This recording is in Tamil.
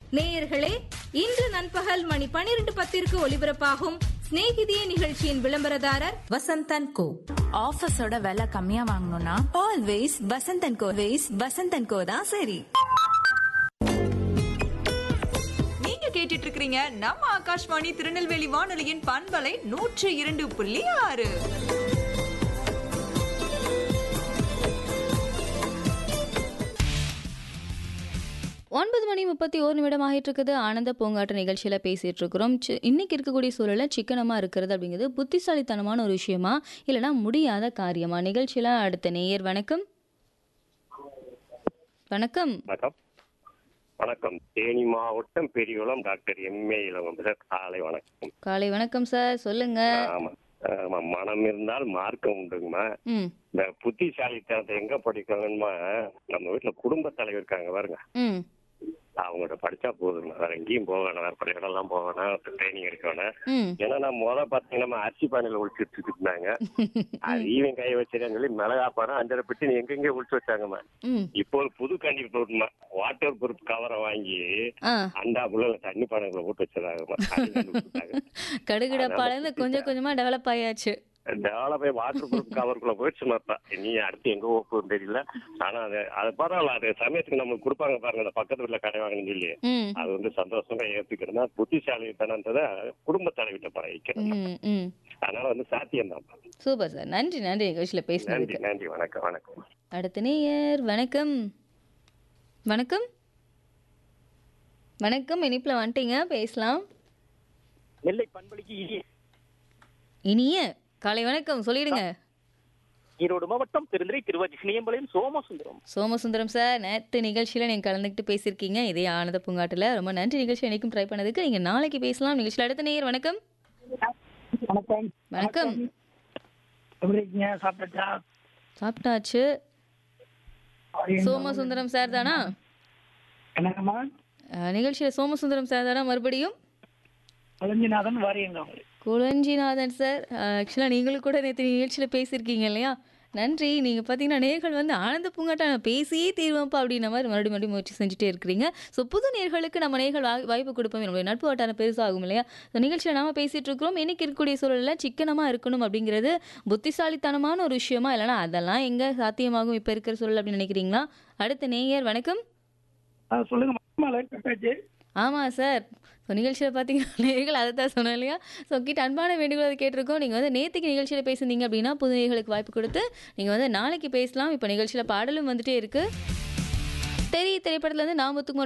நேயர்களே இன்று நண்பகல் மணி பனிரெண்டு பத்திற்கு ஒலிபரப்பாகும் சிநேகிதியே நிகழ்ச்சியின் விளம்பரதாரர் வசந்தன் கோ ஆஃபீஸோட விலை கம்மியா வாங்கணும்னா always Vasanthan co ways Vasanthan co தான் சரி நீங்க கேட்டுட்டு இருக்கிறீங்க நம்ம ஆகாஷ்வாணி திருநெல்வேலி வானொலியின் பண்பலை நூற்று இரண்டு புள்ளி ஆறு ஒன்பது மணி முப்பத்தி ஒரு நிமிடம் ஆகிட்டு இருக்குது ஆனந்த பூங்காட்டு நிகழ்ச்சியில் பேசிட்டு இருக்கிறோம் சி- இன்னைக்கு இருக்கக்கூடிய சூழலில் சிக்கனமாக இருக்கிறது அப்படிங்கிறது புத்திசாலித்தனமான ஒரு விஷயமா இல்லைனா முடியாத காரியமா நிகழ்ச்சியில் அடுத்த நேயர் வணக்கம் வணக்கம் வணக்கம் வணக்கம் தேனி மாவட்டம் Periyakulam doctor MA Ilavam sir காலை வணக்கம் காலை வணக்கம் சார் சொல்லுங்க ஆமா ஆமா மனம் இருந்தால் மார்க்கம் உண்டுங்கம்மா ம் இந்த புத்திசாலித்தனத்தை எங்க படிக்கணுமா நம்ம வீட்டுல குடும்ப தலைவர் இருக்காங்க பாருங்க ம் அவங்கள்ட்ட படிச்சா போதுங்க வேற எங்கேயும் போக வேணாம் வேற பழைய இடம்லாம் போக வேணாம் ட்ரைனிங் எடுக்க வேணாம் ம் ஏன்னா நான் முத பாத்தீங்கன்னா நம்ம அரிசி பானையில ஒழிச்சிட்டு இருந்தாங்க அது ஈவன் கை வச்சிருக்கேன்னு சொல்லி மிளகா பானை அஞ்சரை பெட்டி எங்கெங்கே ஒழிச்சு வச்சாங்கம்மா ம் இப்போ ஒரு புது கண்டிப்பு போட்டுமா வாட்டர் ப்ரூஃப் கவரை வாங்கி ஆ அண்டாப்புல தண்ணி பானைகளை போட்டு வச்சிருக்காங்க கடுகிடப்பாலேருந்து கொஞ்சம் கொஞ்சமாக டெவலப் ஆயாச்சு டெவலப் வாட்டர் ப்ரூஃப் கவருக்குள்ள போயிடுச்சு மாப்பா நீ அடுத்து எங்க போகும் தெரியல ஆனா அது அது பரவாயில்ல அது சமயத்துக்கு நம்மளுக்கு கொடுப்பாங்க பாருங்க அந்த பக்கத்து வீட்டுல கடை வாங்கணும்னு சொல்லி ம் அது வந்து சந்தோஷமா ஏத்துக்கிறதுனா புத்திசாலித்தனன்றத குடும்ப தலைவிட்ட பழகிக்கிறேன் ம் ம் அதனால வந்து சாத்தியம் தான் சூப்பர் சார் நன்றி நன்றி நிகழ்ச்சியில் நன்றி பேசினதுக்கு நன்றி வணக்கம் வணக்கம் அடுத்த நேயர் வணக்கம் வணக்கம் வணக்கம் இனிப்பில் வந்துட்டீங்க பேசலாம் நெல்லை பண்பளிக்கு இனிய இனிய காலை வணக்கம் சொல்லிடுங்க ஈரோடு மாவட்டம் பெருந்துறை திருவாச்சி சினியம்பாளையம் சோமசுந்தரம் சோமசுந்தரம் சார் நேற்று நிகழ்ச்சியில் நீங்கள் கலந்துக்கிட்டு பேசியிருக்கீங்க இதே ஆனந்த பூங்காட்டில் ரொம்ப நன்றி நிகழ்ச்சி எனக்கும் ட்ரை பண்ணதுக்கு நீங்கள் நாளைக்கு பேசலாம் நிகழ்ச்சியில் அடுத்த நேயர் வணக்கம் வணக்கம் வணக்கம் எப்படி இருக்கீங்க சாப்பிட்டாச்சா சாப்பிட்டாச்சு சோமசுந்தரம் சார் தானா என்னங்கம்மா நிகழ்ச்சியில் சோமசுந்தரம் சார் தானா மறுபடியும் அலஞ்சிநாதன் வாரியங்க குளஞ்சிநாதன் சார் ஆக்சுவலாக நீங்களும் கூட நேற்று நிகழ்ச்சியில் பேசியிருக்கீங்க இல்லையா நன்றி நீங்கள் பார்த்தீங்கன்னா நேர்கள் வந்து ஆனந்த பூங்காட்டா நான் பேசியே தீர்வேன்ப்பா அப்படின்ற மாதிரி மறுபடியும் மறுபடியும் முயற்சி செஞ்சுட்டே இருக்கிறீங்க ஸோ புது நேர்களுக்கு நம்ம நேர்கள் வாய்- வாய்ப்பு கொடுப்போம் நம்மளுடைய நட்பு வட்டாரம் பெருசாகும் இல்லையா ஸோ நிகழ்ச்சியில் நாம பேசிகிட்டு இருக்கிறோம் இன்னைக்கு இருக்கக்கூடிய சூழலில் சிக்கனமாக இருக்கணும் அப்படிங்கிறது புத்திசாலித்தனமான ஒரு விஷயமா இல்லைனா அதெல்லாம் எங்கே சாத்தியமாகும் இப்போ இருக்கிற சூழல் அப்படின்னு நினைக்கிறீங்களா அடுத்த நேயர் வணக்கம் சொல்லுங்க மலை கட்டாச்சு ஆமாம் சார் ஸோ நிகழ்ச்சியில் பார்த்தீங்கன்னா நேர்கள் அதை தான் சொன்னேன் இல்லையா ஸோ கிட்ட அன்பான வேண்டுகோள் அதை கேட்டிருக்கோம் நீங்கள் வந்து நேற்றுக்கு நிகழ்ச்சியில் பேசுனீங்க அப்படின்னா புது நேர்களுக்கு வாய்ப்பு கொடுத்து நீங்கள் வந்து நாளைக்கு பேசலாம் இப்போ நிகழ்ச்சியில் பாடலும் வந்துட்டே இருக்குது தெரிய திரைப்படத்துலேருந்து நான் முத்துக்குமார்